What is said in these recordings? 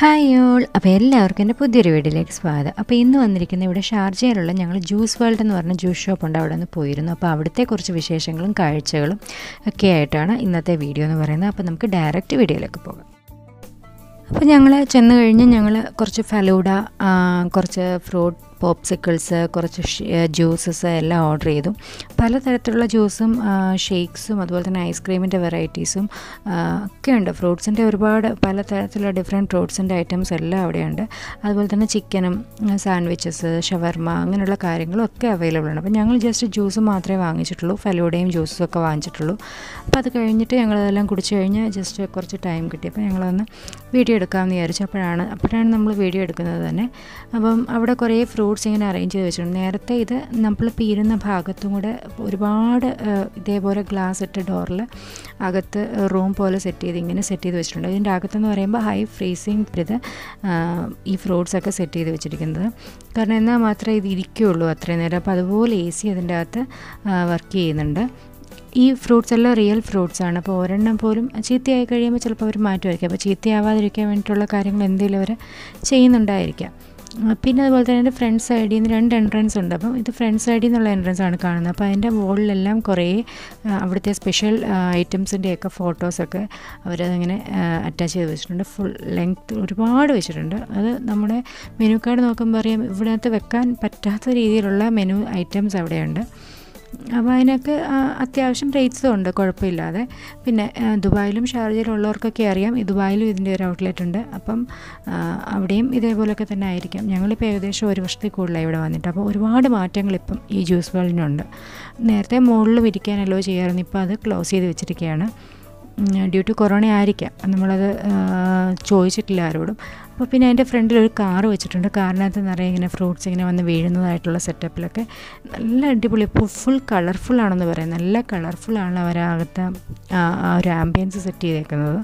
hi all അപ്പോൾ എല്ലാവർക്കും എൻ്റെ പുതിയൊരു വീഡിയോയിലേക്ക് സ്വാഗതം അപ്പോൾ ഇന്ന് വന്നിരിക്കുന്ന ഇവിടെ ഷാർജയിലുള്ള ഞങ്ങൾ ജ്യൂസ് വേൾഡ് എന്ന് പറഞ്ഞ ജ്യൂസ് ഷോപ്പ് ഉണ്ട് അവിടെ നിന്ന് പോയിരുന്നു അപ്പോൾ അവിടുത്തെ കുറച്ച് വിശേഷങ്ങളും കാഴ്ചകളും ഒക്കെ ആയിട്ടാണ് ഇന്നത്തെ വീഡിയോ എന്ന് പറയുന്നത് അപ്പോൾ നമുക്ക് ഡയറക്റ്റ് വീഡിയോയിലേക്ക് പോകാം അപ്പോൾ ഞങ്ങൾ ചെന്ന് കഴിഞ്ഞ് ഞങ്ങൾ കുറച്ച് ഫലൂഡ കുറച്ച് ഫ്രൂട്ട് പോപ്സിക്കിൾസ് കുറച്ച് ജ്യൂസസ് എല്ലാം ഓർഡർ ചെയ്തു പലതരത്തിലുള്ള ജ്യൂസും ഷേക്സും അതുപോലെ തന്നെ ഐസ്ക്രീമിൻ്റെ വെറൈറ്റീസും ഒക്കെ ഉണ്ട് ഫ്രൂട്ട്സിൻ്റെ ഒരുപാട് പലതരത്തിലുള്ള ഡിഫറെൻറ്റ് ഫ്രൂട്ട്സിൻ്റെ ഐറ്റംസ് എല്ലാം അവിടെയുണ്ട് അതുപോലെ തന്നെ ചിക്കനും സാൻഡ്വിച്ചസ് ഷവർമ അങ്ങനെയുള്ള കാര്യങ്ങളും ഒക്കെ അവൈലബിൾ ആണ് അപ്പോൾ ഞങ്ങൾ ജസ്റ്റ് ജ്യൂസ് മാത്രമേ വാങ്ങിച്ചിട്ടുള്ളൂ ഫലൂഡയും ജ്യൂസും ഒക്കെ വാങ്ങിച്ചിട്ടുള്ളൂ അപ്പോൾ അത് കഴിഞ്ഞിട്ട് ഞങ്ങളതെല്ലാം കുടിച്ച് കഴിഞ്ഞ് ജസ്റ്റ് കുറച്ച് ടൈം കിട്ടി അപ്പോൾ ഞങ്ങളൊന്ന് വീഡിയോ എടുക്കാമെന്ന് വിചാരിച്ചു അപ്പോഴാണ് അപ്പോഴാണ് നമ്മൾ വീഡിയോ എടുക്കുന്നത് തന്നെ അപ്പം അവിടെ കുറേ ഫ്രൂട്ട്സ് ഇങ്ങനെ അറേഞ്ച് ചെയ്ത് വെച്ചിട്ടുണ്ട് നേരത്തെ ഇത് നമ്മൾ പീരുന്ന ഭാഗത്തും കൂടെ ഒരുപാട് ഇതേപോലെ ഗ്ലാസ് ഇട്ട ഡോറിൽ അകത്ത് റൂം പോലെ സെറ്റ് ചെയ്ത് ഇങ്ങനെ സെറ്റ് ചെയ്ത് വെച്ചിട്ടുണ്ട് ഇതിൻ്റെ അകത്തെന്ന് പറയുമ്പോൾ ഹൈ ഫ്രീസിങ് ഇത് ഈ ഫ്രൂട്ട്സ് ഒക്കെ സെറ്റ് ചെയ്ത് വെച്ചിരിക്കുന്നത് കാരണം എന്നാൽ മാത്രമേ ഇത് ഇരിക്കുകയുള്ളൂ അത്രയും നേരം അപ്പോൾ അതുപോലെ എ സി അതിൻ്റെ അകത്ത് വർക്ക് ചെയ്യുന്നുണ്ട് ഈ ഫ്രൂട്ട്സ് എല്ലാം റിയൽ ഫ്രൂട്ട്സ് ആണ് അപ്പോൾ ഒരെണ്ണം പോലും ചീത്തയായി കഴിയുമ്പോൾ ചിലപ്പോൾ അവർ മാറ്റുമായിരിക്കും അപ്പോൾ ചീത്തയാവാതിരിക്കാൻ വേണ്ടിയിട്ടുള്ള കാര്യങ്ങൾ എന്തെങ്കിലും അവർ ചെയ്യുന്നുണ്ടായിരിക്കാം പിന്നെ അതുപോലെ തന്നെ എൻ്റെ ഫ്രണ്ട് സൈഡിൽ നിന്ന് രണ്ട് എൻട്രൻസ് ഉണ്ട് അപ്പം ഇത് ഫ്രണ്ട് സൈഡിൽ നിന്നുള്ള എൻട്രൻസ് ആണ് കാണുന്നത് അപ്പോൾ അതിൻ്റെ വോളിലെല്ലാം കുറേ അവിടുത്തെ സ്പെഷ്യൽ ഐറ്റംസിൻ്റെയൊക്കെ ഫോട്ടോസൊക്കെ അവരതങ്ങനെ അറ്റാച്ച് ചെയ്ത് വെച്ചിട്ടുണ്ട് ഫുൾ ലെങ്ത് ഒരുപാട് വെച്ചിട്ടുണ്ട് അത് നമ്മുടെ മെനു കാർഡ് നോക്കുമ്പോൾ അറിയാം ഇവിടത്തെ വെക്കാൻ പറ്റാത്ത രീതിയിലുള്ള മെനു ഐറ്റംസ് അവിടെയുണ്ട് അപ്പോൾ അതിനൊക്കെ അത്യാവശ്യം റേറ്റ്സും ഉണ്ട് കുഴപ്പമില്ലാതെ പിന്നെ ദുബായിലും ഷാർജയിലും ഉള്ളവർക്കൊക്കെ അറിയാം ദുബായിലും ഇതിൻ്റെ ഒരു ഔട്ട്ലെറ്റ് ഉണ്ട് അപ്പം അവിടെയും ഇതേപോലെയൊക്കെ തന്നെ ആയിരിക്കാം ഞങ്ങളിപ്പോൾ ഏകദേശം ഒരു വർഷത്തിൽ കൂടുതലായി ഇവിടെ വന്നിട്ട് അപ്പോൾ ഒരുപാട് മാറ്റങ്ങൾ ഇപ്പം ഈ ജ്യൂസ് വേൾഡിനുണ്ട് നേരത്തെ മുകളിൽ വിരിക്കാൻ അലോ ചെയ്യാമായിരുന്നു ഇപ്പോൾ അത് ക്ലോസ് ചെയ്ത് വെച്ചിരിക്കുകയാണ് ഡ്യൂ ടു കൊറോണ ആയിരിക്കാം നമ്മളത് ചോദിച്ചിട്ടില്ല ആരോടും അപ്പോൾ പിന്നെ അതിൻ്റെ ഫ്രണ്ടിൽ ഒരു കാറ് വെച്ചിട്ടുണ്ട് കാറിനകത്ത് നിറയെ ഇങ്ങനെ ഫ്രൂട്ട്സ് ഇങ്ങനെ വന്ന് വീഴുന്നതായിട്ടുള്ള സെറ്റപ്പിലൊക്കെ നല്ല അടിപൊളി ഫുൾ കളർഫുൾ ആണെന്ന് പറയാം നല്ല കളർഫുള്ളാണ് അവരകത്ത് ആ ഒരു ആംബിയൻസ് സെറ്റ് ചെയ്തേക്കുന്നത്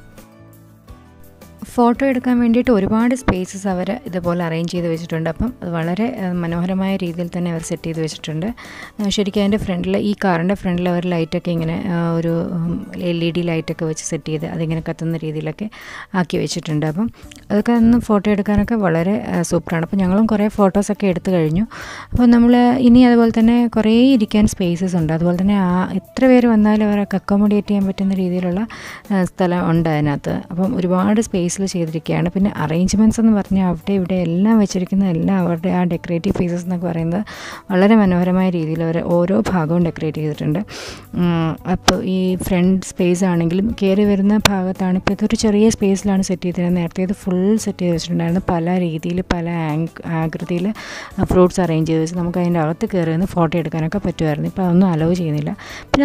ഫോട്ടോ എടുക്കാൻ വേണ്ടിയിട്ട് ഒരുപാട് സ്പേസസ് അവർ ഇതുപോലെ അറേഞ്ച് ചെയ്ത് വെച്ചിട്ടുണ്ട് അപ്പം അത് വളരെ മനോഹരമായ രീതിയിൽ തന്നെ അവർ സെറ്റ് ചെയ്ത് വെച്ചിട്ടുണ്ട് ശരിക്കും അതിൻ്റെ ഫ്രണ്ടിൽ ഈ കാറിൻ്റെ ഫ്രണ്ടിൽ അവർ ലൈറ്റൊക്കെ ഇങ്ങനെ ഒരു എൽ ഇ ഡി ലൈറ്റൊക്കെ വെച്ച് സെറ്റ് ചെയ്ത് അതിങ്ങനെ കത്തുന്ന രീതിയിലൊക്കെ ആക്കി വെച്ചിട്ടുണ്ട് അപ്പം അതൊക്കെ ഒന്ന് ഫോട്ടോ എടുക്കാനൊക്കെ വളരെ സൂപ്പറാണ് അപ്പോൾ ഞങ്ങളും കുറേ ഫോട്ടോസൊക്കെ എടുത്തു കഴിഞ്ഞു അപ്പോൾ നമ്മൾ ഇനി അതുപോലെ തന്നെ കുറേ ഇരിക്കാൻ സ്പേസസ് ഉണ്ട് അതുപോലെ തന്നെ ആ എത്ര പേര് വന്നാലും അവരൊക്കെ അക്കോമഡേറ്റ് ചെയ്യാൻ പറ്റുന്ന രീതിയിലുള്ള സ്ഥലം ഉണ്ട് അതിനകത്ത് അപ്പം ഒരുപാട് സ്പേസിൽ ചെയ്തിരിക്കുകയാണ് പിന്നെ അറേഞ്ച്മെൻറ്റ്സ് എന്ന് പറഞ്ഞാൽ അവിടെ ഇവിടെ എല്ലാം വെച്ചിരിക്കുന്ന എല്ലാം അവരുടെ ആ ഡെക്കറേറ്റീവ് പീസസ് എന്നൊക്കെ പറയുന്നത് വളരെ മനോഹരമായ രീതിയിൽ അവർ ഓരോ ഭാഗവും ഡെക്കറേറ്റ് ചെയ്തിട്ടുണ്ട് അപ്പോൾ ഈ ഫ്രണ്ട് സ്പേസ് ആണെങ്കിലും കയറി വരുന്ന ഭാഗത്താണ് ഇപ്പോൾ ഇതൊരു ചെറിയ സ്പേസിലാണ് സെറ്റ് ചെയ്തിരുന്നത് നേരത്തെ ഇത് ഫുൾ സെറ്റ് ചെയ്ത് വെച്ചിട്ടുണ്ടായിരുന്നു പല രീതിയിൽ പല ആകൃതിയിൽ ഫ്രൂട്ട്സ് അറേഞ്ച് ചെയ്ത് വെച്ച് നമുക്ക് അതിൻ്റെ അകത്ത് കയറി നിന്ന് ഫോട്ടോ എടുക്കാനൊക്കെ പറ്റുമായിരുന്നു ഇപ്പോൾ അതൊന്നും അലോ ചെയ്യുന്നില്ല പിന്നെ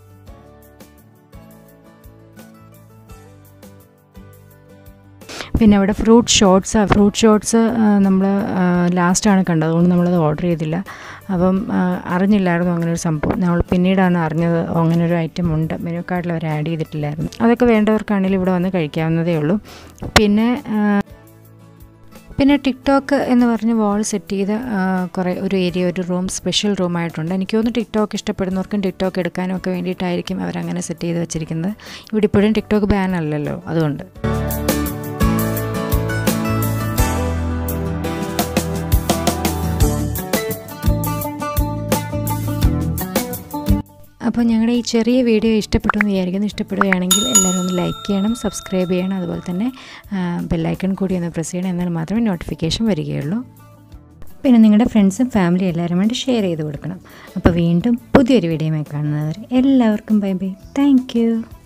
പിന്നെ അവിടെ ഫ്രൂട്ട് ഷോട്ട്സ് ഫ്രൂട്ട് ഷോട്ട്സ് നമ്മൾ ലാസ്റ്റാണ് കണ്ടത് അതുകൊണ്ട് നമ്മളത് ഓർഡർ ചെയ്തില്ല അപ്പം അറിഞ്ഞില്ലായിരുന്നു അങ്ങനെ ഒരു സംഭവം നമ്മൾ പിന്നീടാണ് അറിഞ്ഞത് അങ്ങനെ ഒരു ഐറ്റം ഉണ്ട് മെനു കാർഡിൽ അവർ ആഡ് ചെയ്തിട്ടില്ലായിരുന്നു അതൊക്കെ വേണ്ടവർക്കാണെങ്കിലും ഇവിടെ വന്ന് കഴിക്കാവുന്നതേ ഉള്ളൂ പിന്നെ പിന്നെ ടിക്ടോക്ക് എന്ന് പറഞ്ഞ് വാൾ സെറ്റ് ചെയ്ത കുറേ ഒരു ഏരിയ ഒരു റൂം സ്പെഷ്യൽ റൂമായിട്ടുണ്ട് എനിക്ക് തോന്നുന്നു ടിക്ടോക്ക് ഇഷ്ടപ്പെടുന്നവർക്കും ടിക്ടോക്ക് എടുക്കാനും ഒക്കെ വേണ്ടിയിട്ടായിരിക്കും അവരങ്ങനെ സെറ്റ് ചെയ്ത് വെച്ചിരിക്കുന്നത് ഇവിടെ ഇപ്പോഴും ടിക്ടോക്ക് ബാൻ അല്ലല്ലോ അതുകൊണ്ട് അപ്പോൾ ഞങ്ങളുടെ ഈ ചെറിയ വീഡിയോ ഇഷ്ടപ്പെട്ടു എന്ന് വിചാരിക്കുന്നു ഇഷ്ടപ്പെടുകയാണെങ്കിൽ എല്ലാവരും ഒന്ന് ലൈക്ക് ചെയ്യണം സബ്സ്ക്രൈബ് ചെയ്യണം അതുപോലെ തന്നെ ബെല്ലൈക്കൺ കൂടി ഒന്ന് പ്രസ് ചെയ്യണം എന്നാൽ മാത്രമേ നോട്ടിഫിക്കേഷൻ വരികയുള്ളൂ പിന്നെ നിങ്ങളുടെ ഫ്രണ്ട്സും ഫാമിലി എല്ലാവരും വേണ്ടി ഷെയർ ചെയ്ത് കൊടുക്കണം അപ്പോൾ വീണ്ടും പുതിയൊരു വീഡിയോയുമായി കാണുന്നവർ എല്ലാവർക്കും ബൈ ബൈ താങ്ക്